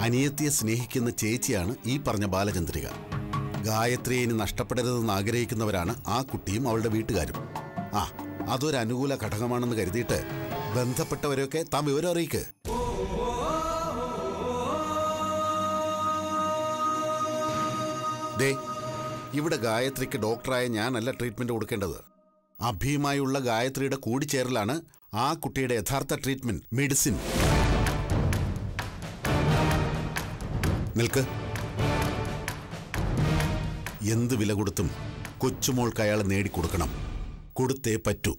അനിയത്തിയെ സ്നേഹിക്കുന്ന ചേച്ചിയാണ് ഈ പറഞ്ഞ ബാലചന്ദ്രിക ഗായത്രിയെ ഇനി നഷ്ടപ്പെടരുതെന്ന് ആഗ്രഹിക്കുന്നവരാണ് ആ കുട്ടിയും അവളുടെ വീട്ടുകാരും ആ അതൊരു അനുകൂല ഘടകമാണെന്ന് കരുതിയിട്ട് ബന്ധപ്പെട്ടവരെയൊക്കെ താൻ വിവരം അറിയിക്ക് ദേ ഇവിടെ ഗായത്രിക്ക് ഡോക്ടറായ ഞാനല്ല ട്രീറ്റ്മെന്റ് കൊടുക്കേണ്ടത് അഭിയുമായുള്ള ഗായത്രിയുടെ കൂടിച്ചേരലാണ് ആ കുട്ടിയുടെ യഥാർത്ഥ ട്രീറ്റ്മെന്റ് മെഡിസിൻ നിൽക്ക് എന്ത് വില കൊടുത്തും കൊച്ചുമോൾക്ക് അയാളെ നേടിക്കൊടുക്കണം കൊടുത്തേ പറ്റൂ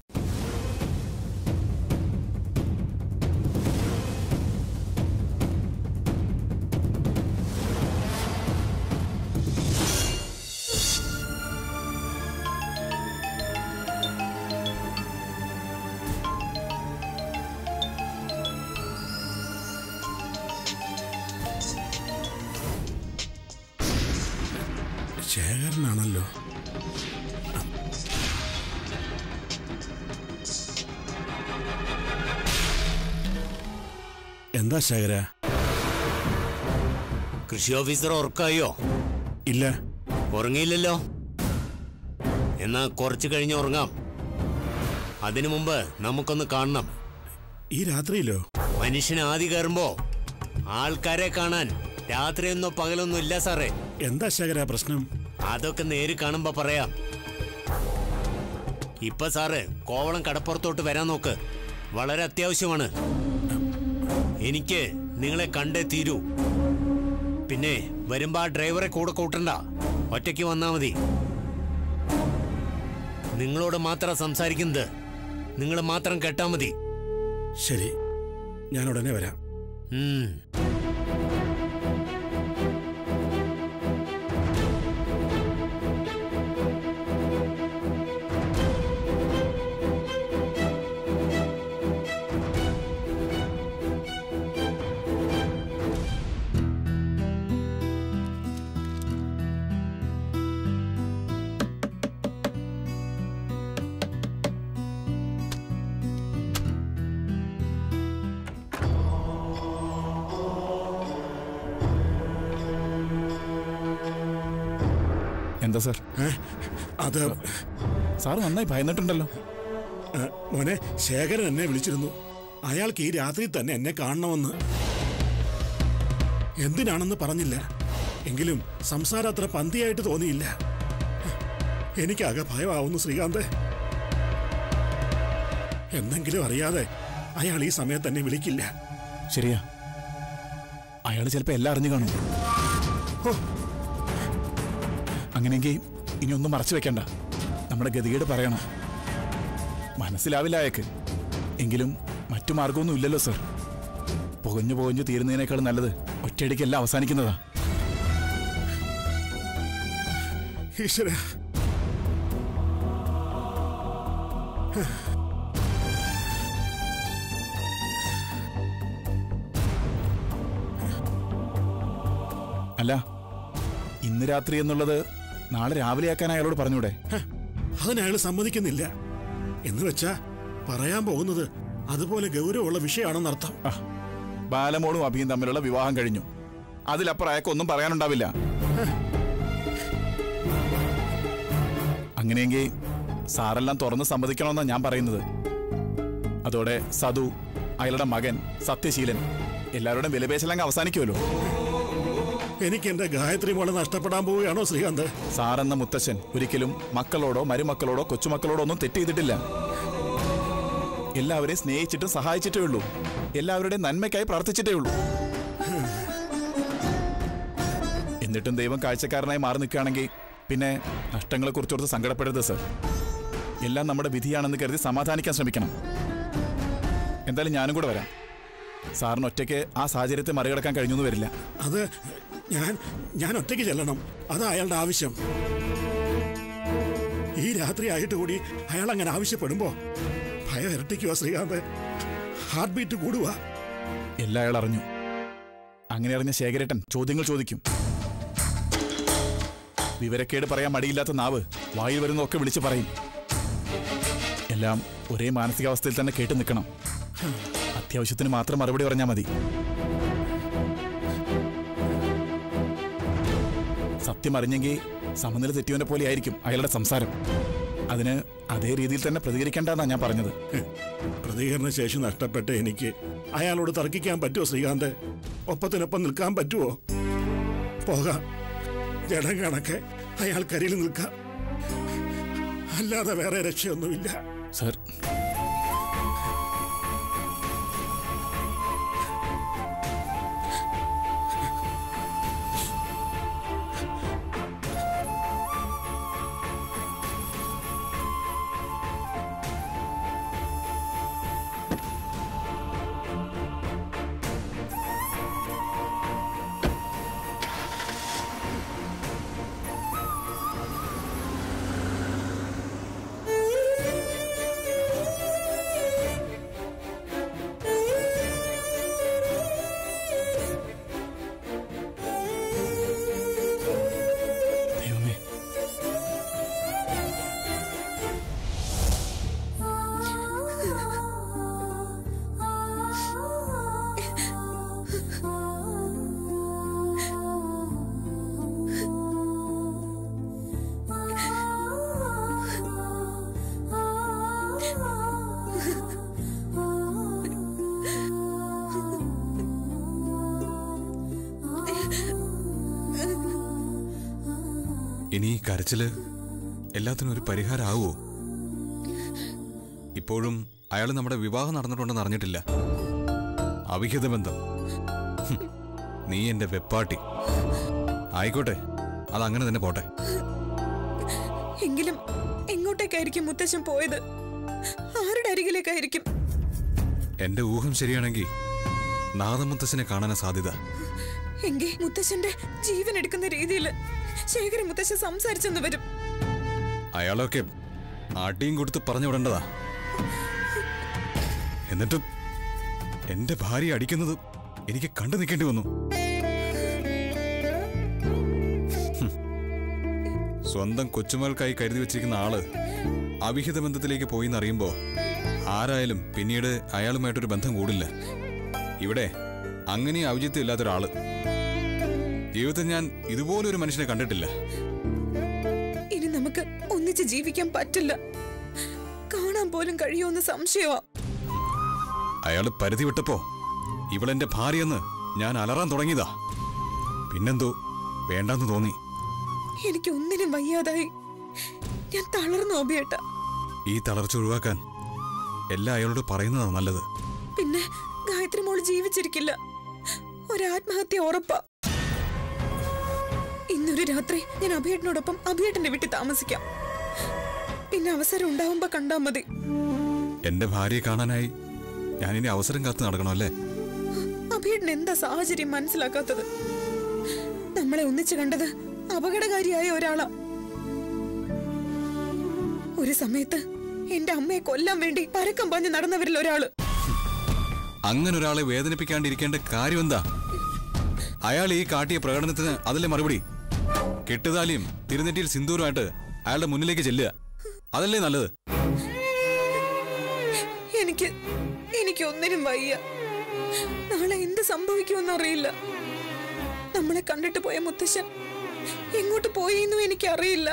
ശേഖരനാണല്ലോ എന്താ ശേഖര കൃഷി ഓഫീസർ ഉറക്കായോ ഇല്ല ഉറങ്ങിയില്ലല്ലോ എന്നാ കുറച്ച് കഴിഞ്ഞ് ഉറങ്ങാം അതിനു മുമ്പ് നമുക്കൊന്ന് കാണണം ഈ രാത്രിയിലോ മനുഷ്യന് ആദ്യ കയറുമ്പോ ആൾക്കാരെ കാണാൻ രാത്രിയൊന്നോ പകലൊന്നും ഇല്ല സാറേ എന്താ ശേഖര പ്രശ്നം അതൊക്കെ നേരി കാണുമ്പോ പറയാം ഇപ്പൊ സാറ് കോവളം കടപ്പുറത്തോട്ട് വരാൻ നോക്ക് വളരെ അത്യാവശ്യമാണ് എനിക്ക് നിങ്ങളെ കണ്ടേ തീരൂ പിന്നെ വരുമ്പോ ആ ഡ്രൈവറെ കൂടെ കൂട്ടണ്ട ഒറ്റയ്ക്ക് വന്നാ മതി നിങ്ങളോട് മാത്രം സംസാരിക്കുന്നത് നിങ്ങൾ മാത്രം കേട്ടാ മതി ശരി ഞാൻ ഉടനെ വരാം ഉം എന്താ സാർ ഏ? അത് സാറ് നന്നായി ഭയന്നിട്ടുണ്ടല്ലോ ഏ, മോനെ ശേഖരൻ എന്നെ വിളിച്ചിരുന്നു അയാൾക്ക് ഈ രാത്രി തന്നെ എന്നെ കാണണമെന്ന് എന്തിനാണെന്ന് പറഞ്ഞില്ല എങ്കിലും സംസാരം അത്ര പന്തിയായിട്ട് തോന്നിയില്ല എനിക്കാകെ ഭയമാവുന്നു ശ്രീകാന്ത് എന്തെങ്കിലും അറിയാതെ അയാൾ ഈ സമയത്ത് തന്നെ വിളിക്കില്ല ശരിയാ അയാൾ ചിലപ്പോ എല്ലാം അറിഞ്ഞു കാണും ഹോ, അങ്ങനെയെങ്കിൽ ഇനി ഒന്നും മറച്ചു വെക്കണ്ട നമ്മുടെ ഗതികേട് പറയണം മനസ്സിലാവില്ല അയക്ക് എങ്കിലും മറ്റു മാർഗമൊന്നും ഇല്ലല്ലോ സർ പുകഞ്ഞു പുകഞ്ഞു തീരുന്നതിനേക്കാൾ നല്ലത് ഒറ്റയടിക്ക് എല്ലാം അവസാനിക്കുന്നതാ ഈശ്വര അല്ല ഇന്ന് രാത്രി എന്നുള്ളത് നാളെ രാവിലെ ആക്കാൻ അയാളോട് പറഞ്ഞൂടെ ഹ, അതിനയാൾ സമ്മതിക്കുന്നില്ല എന്ന് വെച്ചാ പറയാൻ പോകുന്നത് അതുപോലെ ഗൗരവമുള്ള വിഷയമാണെന്നർത്ഥം ആ, ബാലമോളും അഭിയും തമ്മിലുള്ള വിവാഹം കഴിഞ്ഞു അതിലപ്പുറം അയാൾക്കൊന്നും പറയാനുണ്ടാവില്ല അങ്ങനെയെങ്കിൽ സാറെല്ലാം തുറന്ന് സമ്മതിക്കണമെന്നാണ് ഞാൻ പറയുന്നത് അതോടെ സതു അയാളുടെ മകൻ സത്യശീലൻ എല്ലാവരുടെയും വിലപേശലങ്ങ് അവസാനിക്കുമല്ലോ എനിക്ക് എന്റെ ഗായത്രി മോളെ നഷ്ടപ്പെടാൻ പോവുകയാണോ ശ്രീകാന്ത് സാറെന്ന മുത്തശ്ശൻ ഒരിക്കലും മക്കളോടോ മരുമക്കളോടോ കൊച്ചുമക്കളോടോ ഒന്നും തെറ്റ് ചെയ്തിട്ടില്ല എല്ലാവരെയും സ്നേഹിച്ചിട്ടും സഹായിച്ചിട്ടേ ഉള്ളൂ എല്ലാവരുടെയും നന്മയ്ക്കായി പ്രാർത്ഥിച്ചിട്ടേ ഉള്ളൂ എന്നിട്ടും ദൈവം കാഴ്ചക്കാരനായി മാറി നിൽക്കുകയാണെങ്കിൽ പിന്നെ നഷ്ടങ്ങളെ കുറിച്ചോർത്ത് സങ്കടപ്പെടരുത് സർ എല്ലാം നമ്മുടെ വിധിയാണെന്ന് കരുതി സമാധാനിക്കാൻ ശ്രമിക്കണം എന്തായാലും ഞാനും കൂടെ വരാം സാറിന് ഒറ്റയ്ക്ക് ആ സാഹചര്യത്തെ മറികടക്കാൻ കഴിഞ്ഞൊന്നും വരില്ല അത് ഞാൻ ഞാൻ ഒറ്റയ്ക്ക് ചെല്ലണം അതാ അയാളുടെ ആവശ്യം ഈ രാത്രി ആയിട്ട് കൂടി അയാൾ അങ്ങനെ ആവശ്യപ്പെടുമ്പോ ഭയം ഇരട്ടിക്കുക ശ്രീകാന്ത് ഹാർട്ട് ബീറ്റ് കൂടുക എല്ലാം അയാൾ അറിഞ്ഞു അങ്ങനെ അറിഞ്ഞ ശേഖരേട്ടൻ ചോദ്യങ്ങൾ ചോദിക്കും വിവരക്കേട് പറയാൻ മടിയില്ലാത്ത നാവ് വായിൽ വരുന്നതൊക്കെ വിളിച്ചു പറയും എല്ലാം ഒരേ മാനസികാവസ്ഥയിൽ തന്നെ കേട്ടു നിൽക്കണം അത്യാവശ്യത്തിന് മാത്രം മറുപടി പറഞ്ഞാൽ മതി സത്യം അറിഞ്ഞെങ്കിൽ സമനില തെറ്റിയവനെ പോലെ ആയിരിക്കും അയാളുടെ സംസാരം അതിന് അതേ രീതിയിൽ തന്നെ പ്രതികരിക്കേണ്ടെന്നാ ഞാൻ പറഞ്ഞത് പ്രതികരണ ശേഷി നഷ്ടപ്പെട്ട എനിക്ക് അയാളോട് തർക്കിക്കാൻ പറ്റുമോ ശ്രീകാന്ത് ഒപ്പത്തിനൊപ്പം നിൽക്കാൻ പറ്റുമോ പോകാം ജഡം കണക്കെ അയാൾക്കരിയിൽ നിൽക്കാം അല്ലാതെ വേറെ രക്ഷയൊന്നുമില്ല സർ ദൈവമേ ഇനി ഈ കരച്ചില് എല്ലാത്തിനും ഒരു പരിഹാരമാവോ ഇപ്പോഴും അയാൾ നമ്മുടെ വിവാഹം നടന്നിട്ടുണ്ടെന്ന് അറിഞ്ഞിട്ടില്ല അവിഹിത ബന്ധം ഹും, നീ എന്റെ വെപ്പാട്ടി ആയിക്കോട്ടെ അതങ്ങനെ തന്നെ പോട്ടെ എങ്കിലും എങ്ങോട്ടേക്കായിരിക്കും മുത്തശ്ശൻ പോയത് ആരുടെ അരികിലേക്കായിരിക്കും എന്റെ ഊഹം ശരിയാണെങ്കിൽ നാദമുത്തശ്ശനെ കാണാനാ സാധ്യത എങ്കിൽ മുത്തശ്ശന്റെ ജീവൻ എടുക്കുന്ന രീതിയിൽ ശേഖരൻ മുത്തശ്ശൻ സംസാരിച്ചെന്ന് വരും അയാളൊക്കെ അടിയും കൊടുത്ത് പറഞ്ഞു വിടേണ്ടതാ എന്നിട്ടും എന്റെ ഭാര്യ അടിക്കുന്നത് എനിക്ക് കണ്ടു നിൽക്കേണ്ടി വന്നു ഹും. സ്വന്തം കൊച്ചുമകൾക്കായി കരുതി വെച്ചിരിക്കുന്ന ആള് അവിഹിത ബന്ധത്തിലേക്ക് പോയി എന്നറിയുമ്പോ ആരായാലും പിന്നീട് അയാളുമായിട്ടൊരു ബന്ധം കൂടില്ല ഇവിടെ അങ്ങനെ ഔചിത്യം ഇല്ലാത്തൊരാള് ജീവിതത്തിൽ ഞാൻ ഇതുപോലൊരു മനുഷ്യനെ കണ്ടിട്ടില്ല ഇനി നമുക്ക് ഒന്നിച്ച് ജീവിക്കാൻ പറ്റില്ല കാണാൻ പോലും കഴിയുമെന്ന് സംശയമാ അയാള് പരിധി വിട്ടപ്പോ ഇവളെന്റെ ഭാര്യയെന്ന് ഞാൻ അലറാൻ തുടങ്ങിയതാ പിന്നെന്തോ വേണ്ടാന്ന് തോന്നി എനിക്ക് ഒന്നിനും വയ്യാതായി ഞാൻ തളർന്നു ഓബിയേട്ട ഈ തളർച്ച ഒഴിവാക്കാൻ എല്ലാം അയാളോട് പറയുന്നതാ നല്ലത് പിന്നെ ഗായത്രി മോള് ജീവിച്ചിരിക്കില്ല ഒരാത്മഹത്യ ഉറപ്പാ ഇന്നൊരു രാത്രി ഞാൻ അഭിയേട്ടനോടൊപ്പം അഭിയേട്ടന്റെ വീട്ടിൽ താമസിക്കാം പിന്നെ അവസരം ഉണ്ടാവുമ്പോ കണ്ടാ മതി എന്റെ ഭാര്യയെ കാണാനായി ഞാനിനി അവസരം കാത്തു നടക്കണോ അല്ലേ അഭിയേട്ടൻ എന്താ സാഹചര്യം മനസ്സിലാക്കാത്തത് നമ്മളെ ഒന്നിച്ചു കണ്ടത് അപകടകാരിയായ ഒരാളാ ഒരു സമയത്ത് എന്റെ അമ്മയെ കൊല്ലാൻ വേണ്ടി പരക്കം പാഞ്ഞ് നടന്നവരിൽ ഒരാള് അങ്ങനെ ഒരാളെ വേദനിപ്പിക്കാണ്ടിരിക്കേണ്ട കാര്യം എന്താ അയാൾ ഈ കാട്ടിയ പ്രകടനത്തിന് അതിലെ മറുപടി കെട്ടുതാലിയും തിരുനെറ്റിയിൽ സിന്ദൂരമായിട്ട് അയാളുടെ മുന്നിലേക്ക് ചെല്ലുക അതല്ലേ നല്ലത് എനിക്ക് എനിക്ക് ഒന്നിനും വയ്യ നാളെ എന്ത് സംഭവിക്കുമെന്ന് അറിയില്ല നമ്മളെ കണ്ടിട്ട് പോയ മുത്തശ്ശൻ എങ്ങോട്ട് പോയി എന്നും എനിക്ക് അറിയില്ല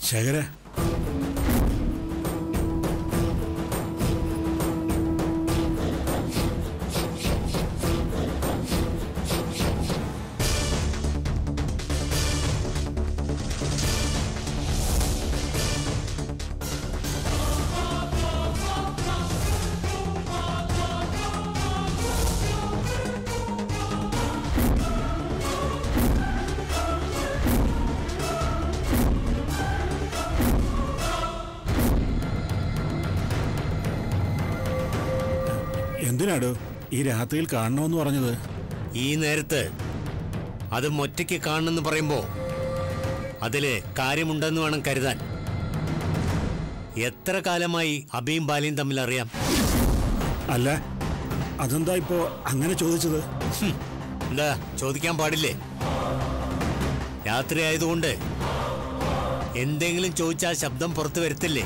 ശേഖര എന്തിനാടോ ഈ രാത്രിയിൽ കാണണമെന്ന് പറഞ്ഞത് ഈ നേരത്ത് അത് ഒറ്റയ്ക്ക് കാണണമെന്ന് പറയുമ്പോ അതില് കാര്യമുണ്ടെന്ന് വേണം കരുതാൻ എത്ര കാലമായി അബിയും ബാലയും തമ്മിൽ അറിയാം അല്ല അതെന്താ ഇപ്പോ അങ്ങനെ ചോദിച്ചത് ഹും, എന്താ ചോദിക്കാൻ പാടില്ലേ രാത്രി ആയതുകൊണ്ട് എന്തെങ്കിലും ചോദിച്ചാൽ ശബ്ദം പുറത്തു വരത്തില്ലേ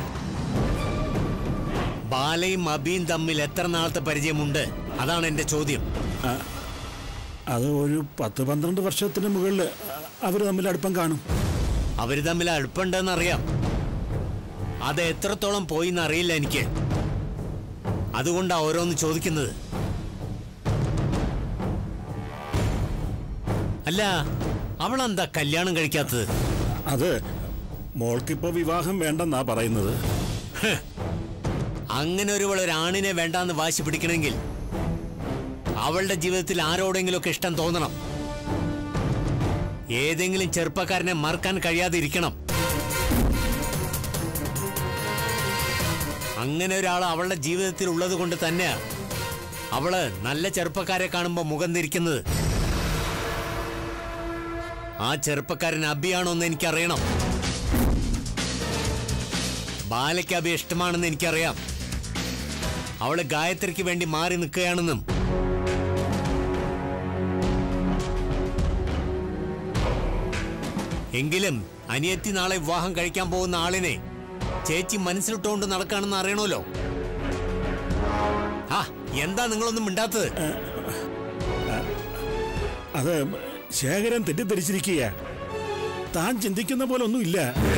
ബാലയും അബിയും തമ്മിൽ എത്ര നാളത്തെ പരിചയമുണ്ട് അതാണ് എന്റെ ചോദ്യം അത് ഒരു പത്ത് പന്ത്രണ്ട് വർഷത്തിന് മുകളിൽ അവർ തമ്മിൽ അടുപ്പം കാണും അവര് തമ്മിൽ അടുപ്പുണ്ടെന്നറിയാം അത് എത്രത്തോളം പോയി എന്നറിയില്ല എനിക്ക് അതുകൊണ്ടാ ഓരോന്ന് ചോദിക്കുന്നത് അല്ല അവളെന്താ കല്യാണം കഴിക്കാത്തത് അത് മോൾക്കിപ്പോ വിവാഹം വേണ്ടെന്നാ പറയുന്നത് അങ്ങനെ ഒരുവൾ ഒരാണിനെ വേണ്ടാന്ന് വാശി പിടിക്കണമെങ്കിൽ അവളുടെ ജീവിതത്തിൽ ആരോടെങ്കിലുമൊക്കെ ഇഷ്ടം തോന്നണം ഏതെങ്കിലും ചെറുപ്പക്കാരനെ മറക്കാൻ കഴിയാതെ ഇരിക്കണം അങ്ങനെ ഒരാൾ അവളുടെ ജീവിതത്തിൽ ഉള്ളത് കൊണ്ട് തന്നെയാ അവള് നല്ല ചെറുപ്പക്കാരെ കാണുമ്പോൾ മുഖം തിരിക്കുന്നത് ആ ചെറുപ്പക്കാരൻ അബിയാണോ എന്ന് എനിക്കറിയണം ബാലയ്ക്ക് അബി ഇഷ്ടമാണെന്ന് എനിക്കറിയാം അവള് ഗായത്രിക്ക് വേണ്ടി മാറി നിൽക്കുകയാണെന്നും എങ്കിലും അനിയത്തി നാളെ വിവാഹം കഴിക്കാൻ പോകുന്ന ആളിനെ ചേച്ചി മനസ്സിലിട്ടുകൊണ്ട് നടക്കാണെന്ന് അറിയണമല്ലോ ആ എന്താ നിങ്ങളൊന്നും മിണ്ടാത്തത് അത് ശേഖരൻ തെറ്റിദ്ധരിച്ചിരിക്കുക താൻ ചിന്തിക്കുന്ന പോലെ ഒന്നുമില്ല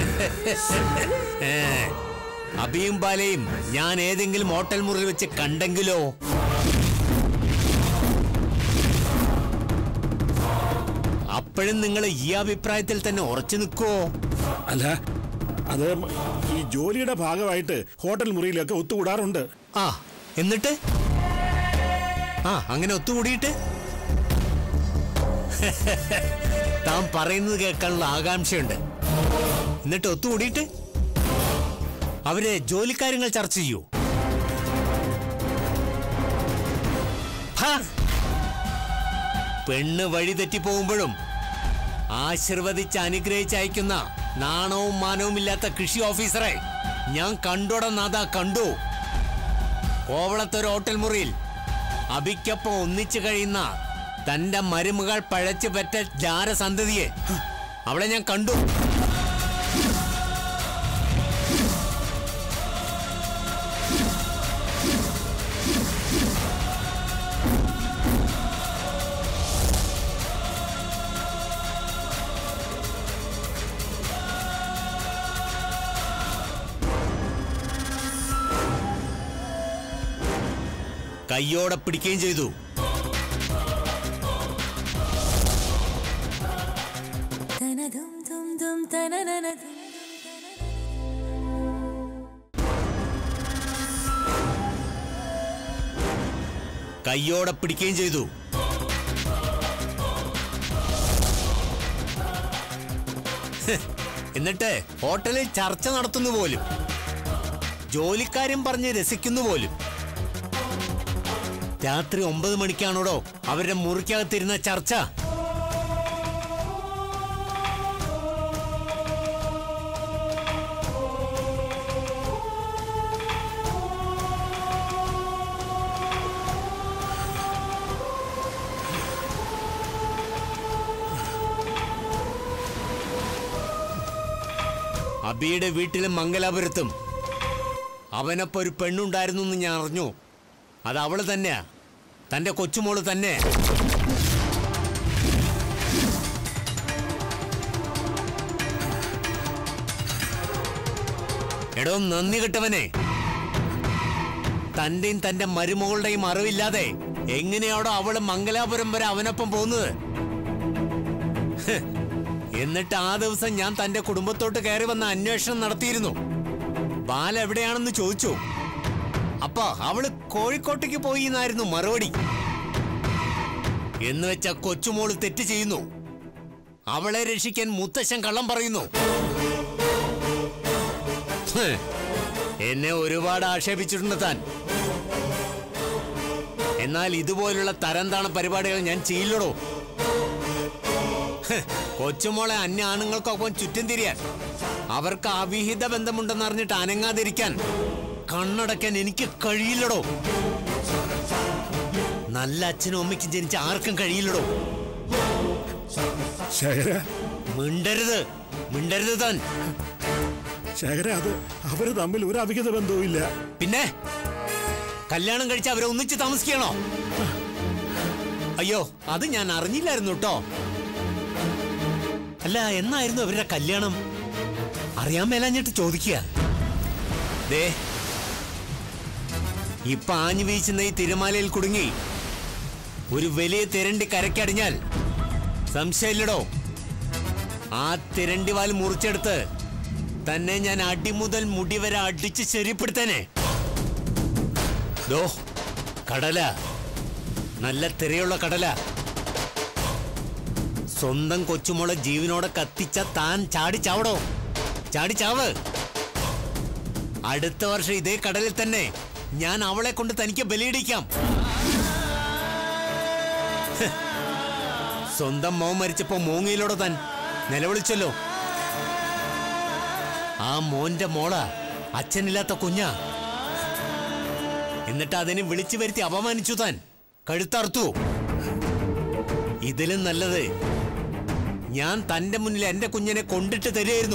ഏ, അബിയും ബാലയും ഞാൻ ഏതെങ്കിലും ഹോട്ടൽ മുറിയിൽ വെച്ച് കണ്ടെങ്കിലോ അപ്പോഴും നിങ്ങൾ ഈ അഭിപ്രായത്തിൽ തന്നെ ഉറച്ചു നിൽക്കുവോ അല്ല അത് ഈ ജോലിയുടെ ഭാഗമായിട്ട് ഹോട്ടൽ മുറിയിലൊക്കെ ഒത്തുകൂടാറുണ്ട് ആ എന്നിട്ട് ആ അങ്ങനെ ഒത്തുകൂടിയിട്ട് താൻ പറയുന്നത് കേൾക്കാനുള്ള ആകാംക്ഷയുണ്ട് എന്നിട്ട് ഒത്തുകൂടിയിട്ട് അവര് ജോലിക്കാര്യങ്ങൾ ചർച്ച ചെയ്യൂ ഹാ! പെണ്ണ് വഴി തെറ്റിപ്പോകുമ്പോഴും ആശീർവദിച്ച് അനുഗ്രഹിച്ച് അയക്കുന്ന നാണവും മാനവും ഇല്ലാത്ത കൃഷി ഓഫീസറെ ഞാൻ കണ്ടോടന്നാതാ കണ്ടു കോവളത്തൊരു ഹോട്ടൽ മുറിയിൽ അബിക്കൊപ്പം ഒന്നിച്ചു കഴിയുന്ന തന്റെ മരുമകൾ പഴച്ചു പറ്റ ജാരസന്തതിയെ അവളെ ഞാൻ കണ്ടു കയ്യോടെ പിടിക്കുകയും ചെയ്തു തനതും തും തും തനനനതും കയ്യോടെ പിടിക്കുകയും ചെയ്തു ഹ്, എന്നിട്ട് ഹോട്ടലിൽ ചർച്ച നടത്തുന്നു പോലും ജോലിക്കാരും പറഞ്ഞ് രസിക്കുന്നു പോലും രാത്രി ഒമ്പത് മണിക്കാണോടോ അവരുടെ മുറിക്കകത്തിരുന്ന ചർച്ച അബിയുടെ വീട്ടിലും മംഗലാപുരത്തും അവനൊപ്പം ഒരു പെണ്ണുണ്ടായിരുന്നു എന്ന് ഞാൻ അറിഞ്ഞു അത് അവള് തന്നെയാ തന്റെ കൊച്ചുമോള് തന്നെ എടോ നന്ദി കിട്ടവനെ തന്റെയും തന്റെ മരുമകളുടെയും അറിവില്ലാതെ എങ്ങനെയാണോ അവള് മംഗലാപുരം വരെ അവനൊപ്പം പോകുന്നത് ഹ്. എന്നിട്ട് ആ ദിവസം ഞാൻ തന്റെ കുടുംബത്തോട്ട് കയറി വന്ന അന്വേഷണം നടത്തിയിരുന്നു ബാല എവിടെയാണെന്ന് ചോദിച്ചു അപ്പൊ അവള് കോഴിക്കോട്ടേക്ക് പോയി എന്നായിരുന്നു മറുപടി എന്ന് വെച്ച കൊച്ചുമോള് തെറ്റ് ചെയ്യുന്നു അവളെ രക്ഷിക്കാൻ മുത്തശ്ശൻ കള്ളം പറയുന്നു ഹ്. എന്നെ ഒരുപാട് ആക്ഷേപിച്ചിട്ടുണ്ട് താൻ എന്നാൽ ഇതുപോലുള്ള തരംതാണ പരിപാടികൾ ഞാൻ ചെയ്യില്ലടോ ഹ്. കൊച്ചുമോളെ അന്യ ആണുങ്ങൾക്കൊപ്പം ചുറ്റും തിരിയാൻ അവർക്ക് അവിഹിത ബന്ധമുണ്ടെന്ന് അറിഞ്ഞിട്ട് അനങ്ങാതിരിക്കാൻ കണ്ണടക്കാൻ എനിക്ക് കഴിയില്ലടോ നല്ല അച്ഛനും അമ്മയ്ക്കും ജനിച്ച ആർക്കും കഴിയില്ലടോ ശേഖര മിണ്ടരുത് മിണ്ടരുത് താൻ ശേഖര അത് അവര് തമ്മിൽ ഒരു അവിഹിത ബന്ധവും ഇല്ല പിന്നെ കല്യാണം കഴിച്ച് അവരെ ഒന്നിച്ച് താമസിക്കണോ അയ്യോ അത് ഞാൻ അറിഞ്ഞില്ലായിരുന്നു കേട്ടോ അല്ല എന്നായിരുന്നു അവരുടെ കല്യാണം അറിയാൻ മേലാഞ്ഞിട്ട് ചോദിക്കുക ദേ ഇപ്പൊ ആഞ്ഞു വീശുന്ന ഈ തിരമാലയിൽ കുടുങ്ങി ഒരു വലിയ തിരണ്ടി കരക്കടിഞ്ഞാൽ സംശയമില്ലടോ ആ തിരണ്ടി വാൽ മുറിച്ചെടുത്ത് തന്നെ ഞാൻ അടിമുതൽ മുടി വരെ അടിച്ച് ശരിപ്പെടുത്തേനെ ദോ കടല നല്ല തിരയുള്ള കടല സ്വന്തം കൊച്ചുമോളെ ജീവനോടെ കത്തിച്ച താൻ ചാടി ചാവടോ ചാടി ചാവ് അടുത്ത വർഷം ഇതേ കടലിൽ തന്നെ ഞാൻ അവളെ കൊണ്ട് തനിക്ക് ബലിയിടിക്കാം ഹ്. സ്വന്തം മോൻ മരിച്ചപ്പോ മോങ്ങയിലൂടെ താൻ നിലവിളിച്ചല്ലോ ആ മോന്റെ മോള അച്ഛനില്ലാത്ത കുഞ്ഞാ എന്നിട്ട് അതിനെ വിളിച്ചു വരുത്തി അപമാനിച്ചു താൻ കഴുത്തറുത്തു ഇതിലും നല്ലത് ഞാൻ തന്റെ മുന്നിൽ എന്റെ കുഞ്ഞിനെ കൊണ്ടിട്ട് തരുമായിരുന്നു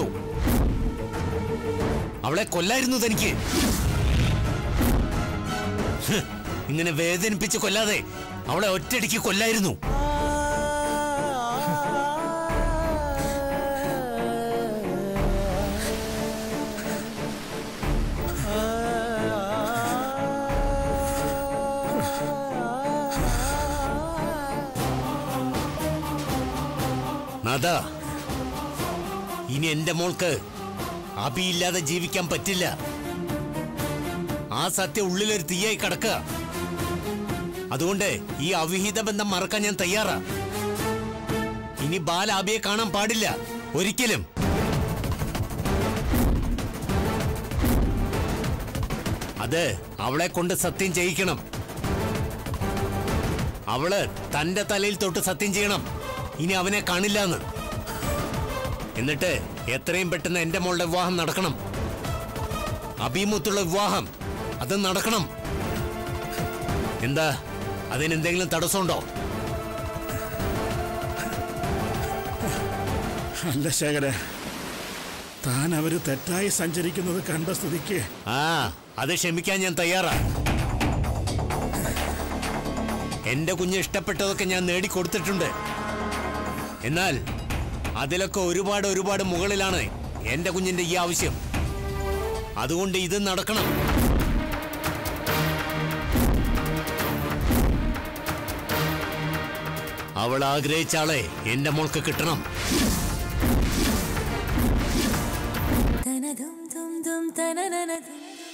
അവളെ കൊല്ലായിരുന്നു തനിക്ക് ഹ്, ഇങ്ങനെ വേദനിപ്പിച്ച് കൊല്ലാതെ അവളെ ഒറ്റയടിക്ക് കൊല്ലായിരുന്നു നാഥ ഇനി എന്റെ മോൾക്ക് അഭിയില്ലാതെ ജീവിക്കാൻ പറ്റില്ല ആ സത്യം ഉള്ളിലൊരു തീയായി കിടക്കുക അതുകൊണ്ട് ഈ അവിഹിത ബന്ധം മറക്കാൻ ഞാൻ തയ്യാറാ ഇനി ബാല അബിയെ കാണാൻ പാടില്ല ഒരിക്കലും അത് അവളെ കൊണ്ട് സത്യം ചെയ്യിക്കണം അവള് തന്റെ തലയിൽ തൊട്ട് സത്യം ചെയ്യണം ഇനി അവനെ കാണില്ല എന്ന് എന്നിട്ട് എത്രയും പെട്ടെന്ന് എന്റെ മോളുടെ വിവാഹം നടക്കണം അഭിമുത്തുള്ള വിവാഹം അത് നടക്കണം എന്താ അതിനെന്തെങ്കിലും തടസ്സമുണ്ടോ അല്ല ശേഖര താൻ അവര് തെറ്റായി സഞ്ചരിക്കുന്നത് കണ്ട സ്ഥിതിക്ക് ആ അത് ക്ഷമിക്കാൻ ഞാൻ തയ്യാറാ എന്റെ കുഞ്ഞ് ഇഷ്ടപ്പെട്ടതൊക്കെ ഞാൻ നേടിക്കൊടുത്തിട്ടുണ്ട് എന്നാൽ അതിലൊക്കെ ഒരുപാട് ഒരുപാട് മുകളിലാണ് എന്റെ കുഞ്ഞിന്റെ ഈ ആവശ്യം അതുകൊണ്ട് ഇത് നടക്കണം അവൾ ആഗ്രഹിച്ച ആളെ എന്റെ മോൾക്ക് കിട്ടണം തനതും തും തും തനനനതും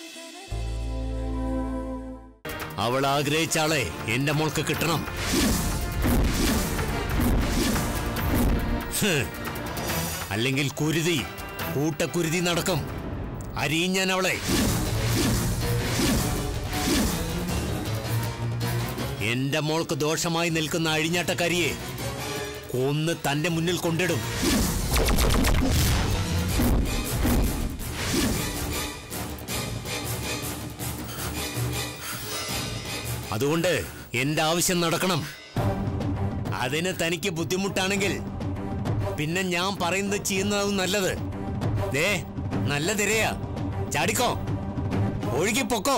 അവൾ ആഗ്രഹിച്ച ആളെ എന്റെ മോൾക്ക് കിട്ടണം ഹ്. അല്ലെങ്കിൽ കുരുതി കൂട്ടക്കുരുതി നടക്കും അരിയിഞ്ഞാൻ അവളെ എന്റെ മോൾക്ക് ദോഷമായി നിൽക്കുന്ന അഴിഞ്ഞാട്ടക്കാരിയെ കൊന്ന് തന്റെ മുന്നിൽ കൊണ്ടിടും അതുകൊണ്ട് എന്റെ ആവശ്യം നടക്കണം അതിന് തനിക്ക് ബുദ്ധിമുട്ടാണെങ്കിൽ പിന്നെ ഞാൻ പറയുന്നത് ചെയ്യുന്നതാവും നല്ലത് ദേ നല്ല തിരയാ ചാടിക്കോ ഒഴുകി പൊക്കോ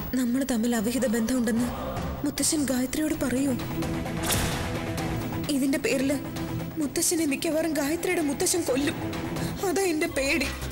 നമ്മൾ തമ്മിൽ അവിഹിത ബന്ധമുണ്ടെന്ന് മുത്തശ്ശൻ ഗായത്രിയോട് പറയൂ ഇതിന്റെ പേരില് മുത്തശ്ശനെ മിക്കവാറും ഗായത്രിയുടെ മുത്തശ്ശൻ കൊല്ലും അതാ എന്റെ പേടി